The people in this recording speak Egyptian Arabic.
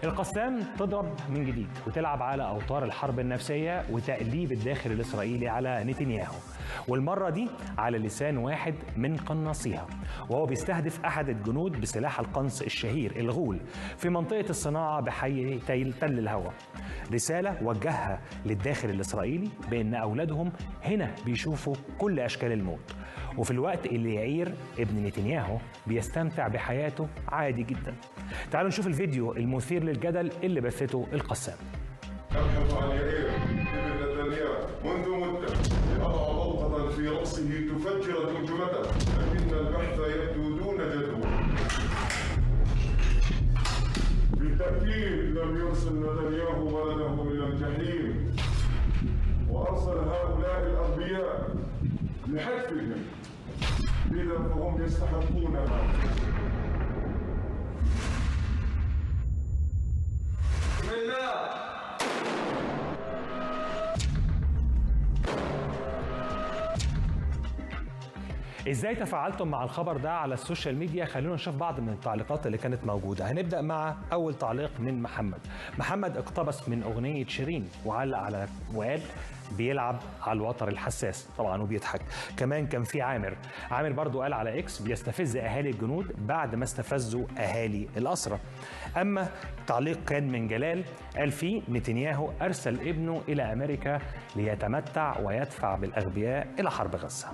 القسام تضرب من جديد وتلعب على اوتار الحرب النفسيه وتأليب الداخل الاسرائيلي على نتنياهو والمره دي على لسان واحد من قناصيها وهو بيستهدف احد الجنود بسلاح القنص الشهير الغول في منطقه الصناعه بحي تل تل الهوى رساله وجهها للداخل الاسرائيلي بان اولادهم هنا بيشوفوا كل اشكال الموت وفي الوقت اللي يعير ابن نتنياهو بيستمتع بحياته عادي جدا تعالوا نشوف الفيديو المثير للجدل اللي بثته القسام أبحث عن يائير ابن نتنياهو منذ مدة لأضع طلقة في رأسه تفجر ترجمته لكن البحث يبدو دون جدوى بالتأكيد لم يرسل نتنياهو ولده إلى الجحيم وأرسل هؤلاء الأغبياء لحتفهم إذا فهم يستحقونها ازاي تفاعلتم مع الخبر ده على السوشيال ميديا خلونا نشوف بعض من التعليقات اللي كانت موجوده هنبدا مع اول تعليق من محمد محمد اقتبس من اغنيه شيرين وعلق على وقال بيلعب على الوتر الحساس طبعا وبيضحك كمان كان في عامر عامر برضو قال على اكس بيستفز اهالي الجنود بعد ما استفزوا اهالي الاسرى اما تعليق كان من جلال قال فيه نتنياهو ارسل ابنه الى امريكا ليتمتع ويدفع بالاغبياء الى حرب غزه